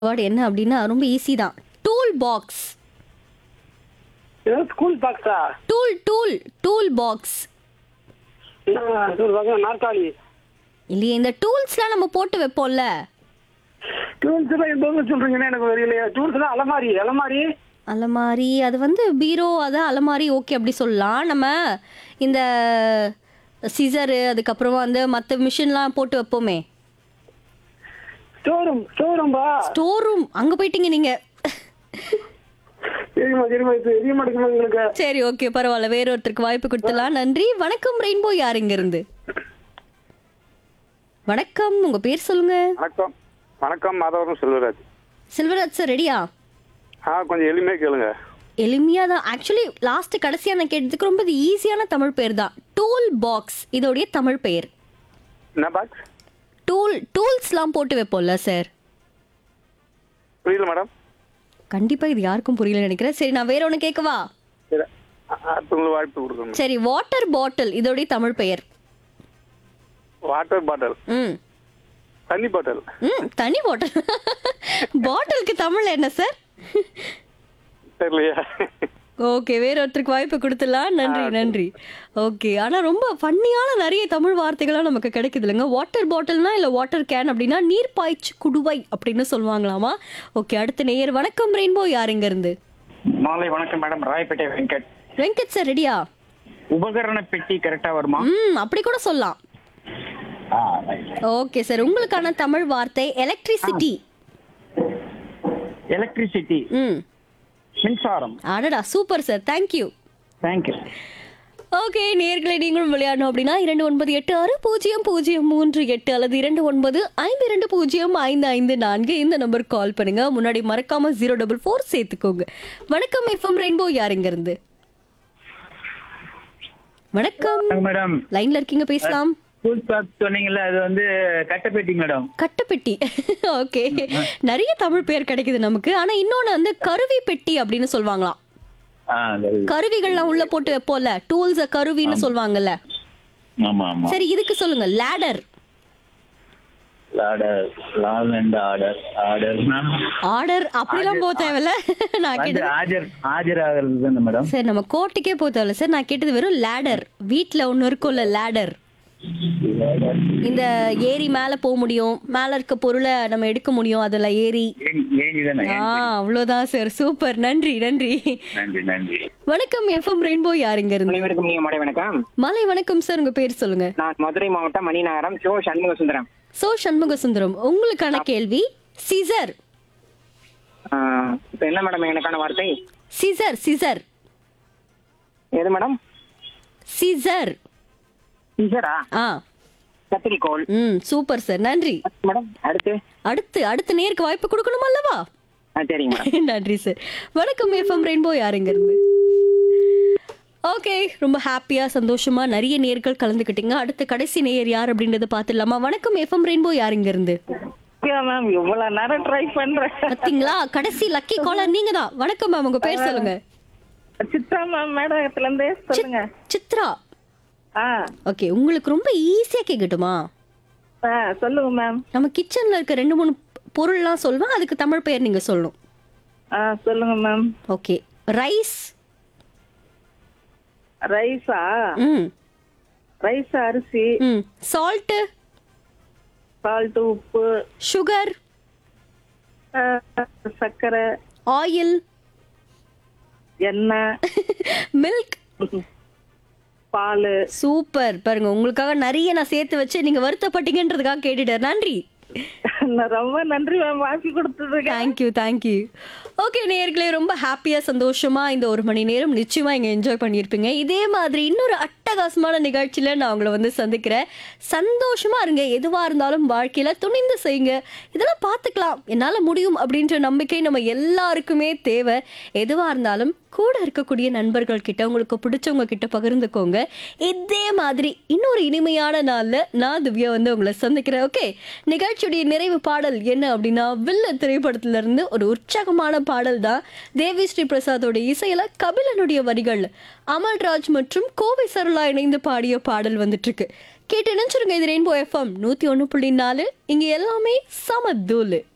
word என்ன அப்படின்னா ரொம்ப ஈஸி தான் டூல் பாக்ஸ் ஏதோ ஸ்கூல் பாக்ஸா டூல் டூல் டூல் பாக்ஸ் நாற்காலி இல்லையே இந்த டூல்ஸ்லாம் நம்ம போட்டு வைப்போம்ல டூல்ஸ் தான் எந்த சொல்றீங்கன்னு எனக்கு தெரியலையா டூல்ஸ் தான் அலமாரி அலமாரி அலமாரி அது வந்து பீரோ அது அலமாரி ஓகே அப்படி சொல்லலாம் நம்ம இந்த சிசரு அதுக்கப்புறமா வந்து மற்ற மிஷின்லாம் போட்டு வைப்போமே ஸ்டோர் ரூம் ஸ்டோர் ரூம்பா ஸ்டோர் ரூம் அங்கே போயிட்டீங்க நீங்கள் தெரியுமா தெரியுமா இது தெரிய மாட்டேங்குது உங்களுக்கு சரி ஓகே பரவாயில்ல வேற ஒருத்தருக்கு வாய்ப்பு கொடுத்துலாம் நன்றி வணக்கம் ரெயின்போ யார் இங்க இருந்து வணக்கம் உங்க பேர் சொல்லுங்க வணக்கம் வணக்கம் மாதவரம் செல்வராஜ் செல்வராஜ் சார் ரெடியா ஆ கொஞ்சம் எளிமையாக கேளுங்க எளிமையா தான் ஆக்சுவலி லாஸ்ட் கடைசியா நான் கேட்டதுக்கு ரொம்ப ஈஸியான தமிழ் பேர் தான் டூல் பாக்ஸ் இதோடைய தமிழ் பெயர் என்ன பாக்ஸ் டூல் டூல்ஸ்லாம் போட்டு வைப்போம்ல சார் புரியல மேடம் கண்டிப்பா இது யாருக்கும் புரியல நினைக்கிறேன் சரி நான் வேற ஒன்று கேட்கவா சரி அ- அடுத்தவங்களுக்கு வாய்ப்பு கொடுக்கணும் சரி வாட்டர் பாட்டில் இதோடைய தமிழ் பெயர் வாட்டர் பாட்டில் ம் தண்ணி பாட்டில் ம் தனி பாட்டில் பாட்டிலுக்கு தமிழ் என்ன சார் தெரியலையா ஓகே வேற ஒருத்தருக்கு வாய்ப்பு கொடுத்துடலாம் நன்றி நன்றி ஓகே ஆனா ரொம்ப ஃபன்னியான நிறைய தமிழ் வார்த்தைகள்லாம் நமக்கு கிடைக்குது இல்லைங்க வாட்டர் பாட்டில்னா இல்ல வாட்டர் கேன் அப்படின்னா நீர் பாய்ச்சு குடுவை அப்படின்னு சொல்லுவாங்களாமா ஓகே அடுத்த நேயர் வணக்கம் ரெயின்போ யார் இங்க இருந்து மாலை வணக்கம் மேடம் ராயப்பேட்டை வெங்கட் வெங்கட் சார் ரெடியா உபகரண பெட்டி கரெக்டா வருமா ம் அப்படி கூட சொல்லலாம் ஓகே சார் உங்களுக்கான தமிழ் வார்த்தை எலக்ட்ரிசிட்டி எலக்ட்ரிசிட்டி ம் மின்சாரம் அடடா super sir thank you thank you okay நேர்களை நீங்களும் விளையாடணும் அப்படின்னா இரண்டு ஒன்பது எட்டு ஆறு பூஜ்ஜியம் பூஜ்ஜியம் மூன்று எட்டு அல்லது இரண்டு ஒன்பது ஐந்து இரண்டு பூஜ்ஜியம் ஐந்து ஐந்து நான்கு இந்த நம்பருக்கு கால் பண்ணுங்க முன்னாடி மறக்காம ஜீரோ டபுள் ஃபோர் சேர்த்துக்கோங்க வணக்கம் எஃப்எம் ரெயின்போ யார் இங்க இருந்து வணக்கம் மேடம் லைன்ல இருக்கீங்க பேசலாம் ஸ்கூல் பாக் சொன்னீங்கல்ல அது வந்து கட்டப்பெட்டி மேடம் கட்டுப்பெட்டி ஓகே நிறைய தமிழ் பேர் கிடைக்குது நமக்கு ஆனா இன்னொன்னு வந்து கருவி பெட்டி அப்படின்னு சொல்லுவாங்களாம் ஆ அது- கருவிகள்லாம் உள்ள போட்டு வைப்போம்ல டூல்ஸ் கருவின்னு சொல்லுவாங்கல்ல ஆமா ஆமா சரி இதுக்கு சொல்லுங்க ladder order law and order order order அப்படிலாம் போக தேவையில்ல நான் வந்து கேட்டது ஆஜர் ஆஜர் ஆகிறது தானே மேடம் சார் நம்ம கோர்ட்டுக்கே போக தேவையில்ல சார் நான் கேட்டது வெறும் லேடர் வீட்ல ஒண்ணு இருக்கும்ல லேடர் இந்த ஏரி மேல போக முடியும் மேல இருக்க பொருளை நம்ம எடுக்க முடியும் அதுல ஏறி ஏணி தானே ஆ அவ்வளவுதான் சார் சூப்பர் நன்றி நன்றி நன்றி நன்றி வணக்கம் எஃப்எம் ரெயின்போ யார் இங்க இருந்து அனைவருக்கும் நீங்க மாலை வணக்கம் மாலை வணக்கம் சார் உங்க பேர் சொல்லுங்க நான் மதுரை மாவட்டம் மணிநகரம் சோ சண்முக சுந்தரம் சோ சண்முக சுந்தரம் உங்களுக்கான கேள்வி சிசர் ஆஹ் இப்ப என்ன மேடம் எனக்கான வார்த்தை சிசர் சிசர் எது மேடம் சிசர் டீச்சரா ஆ கத்திரிக்கோள் ம் சூப்பர் சார் நன்றி மேடம் அடுத்து அடுத்து அடுத்த நேருக்கு வாய்ப்பு கொடுக்கணும் அல்லவா ஆ சரிங்க மேடம் நன்றி சார் வணக்கம் எஃப்எம் ரெயின்போ யாருங்க இருந்து ஓகே ரொம்ப ஹாப்பியா சந்தோஷமா நிறைய நேர்கள் கலந்துக்கிட்டீங்க அடுத்த கடைசி நேயர் யார் அப்படின்றத பார்த்துடலாமா வணக்கம் எஃப்எம் ரெயின்போ யாருங்க இருந்து மேம் இவ்வளவு நேரம் ட்ரை பண்றேன் பாத்தீங்களா கடைசி லக்கி காலர் நீங்க தான் வணக்கம் மேம் உங்க பேர் சொல்லுங்க சித்ரா மேம் மேடத்துல இருந்தே சொல்லுங்க சித்ரா ஆ ஓகே உங்களுக்கு ரொம்ப ஈஸியா கேட்கட்டுமா ஆ சொல்லுங்க மேம் நம்ம கிச்சன்ல இருக்க ரெண்டு மூணு பொருள்லாம் சொல்லுவேன் அதுக்கு தமிழ் பெயர் நீங்க சொல்லணும் ஆ சொல்லுங்க மேம் ஓகே ரைஸ் ரைஸா ம் ரைஸ் அரிசி ம் சால்ட்டு சால்ட் உப்பு சுகர் ஆ, சர்க்கரை ஆயில் எண்ணெய் மில்க் பால் சூப்பர் பாருங்க உங்களுக்காக நிறைய நான் சேர்த்து வச்சு நீங்க வருத்தப்பட்டீங்கன்றதுக்காக கேட்டுட்டேன் நன்றி ரொம்ப நன்றி மேம் வாசி கொடுத்ததுக்கு தேங்க்யூ தேங்க்யூ ஓகே நேர்களே ரொம்ப ஹாப்பியா சந்தோஷமா இந்த ஒரு மணி நேரம் நிச்சயமா இங்க என்ஜாய் பண்ணியிருப்பீங்க இதே மாதிரி இன்னொரு அட்டகாசமான நிகழ்ச்சியில நான் உங்களை வந்து சந்திக்கிறேன் சந்தோஷமா இருங்க எதுவா இருந்தாலும் வாழ்க்கையில துணிந்து செய்யுங்க இதெல்லாம் பார்த்துக்கலாம் என்னால முடியும் அப்படின்ற நம்பிக்கை நம்ம எல்லாருக்குமே தேவை எதுவா இருந்தாலும் கூட இருக்கக்கூடிய நண்பர்கள் கிட்ட உங்களுக்கு பிடிச்சவங்க கிட்ட பகிர்ந்துக்கோங்க இதே மாதிரி இன்னொரு இனிமையான நாள்ல நான் திவ்யா வந்து உங்களை சந்திக்கிறேன் ஓகே நிகழ்ச்சியுடைய நிறைவு பாடல் என்ன அப்படின்னா வில்ல திரைப்படத்துல இருந்து ஒரு உற்சாகமான பாடல் தான் தேவி ஸ்ரீ பிரசாதோட இசையில கபிலனுடைய வரிகள் அமல்ராஜ் மற்றும் கோவை சரளா இணைந்து பாடிய பாடல் வந்துட்டு இருக்கு கேட்டு நினைச்சிருங்க இது ரெயின்போ எஃப்எம் நூத்தி ஒண்ணு புள்ளி நாலு இங்க எல்லாமே சமதூலு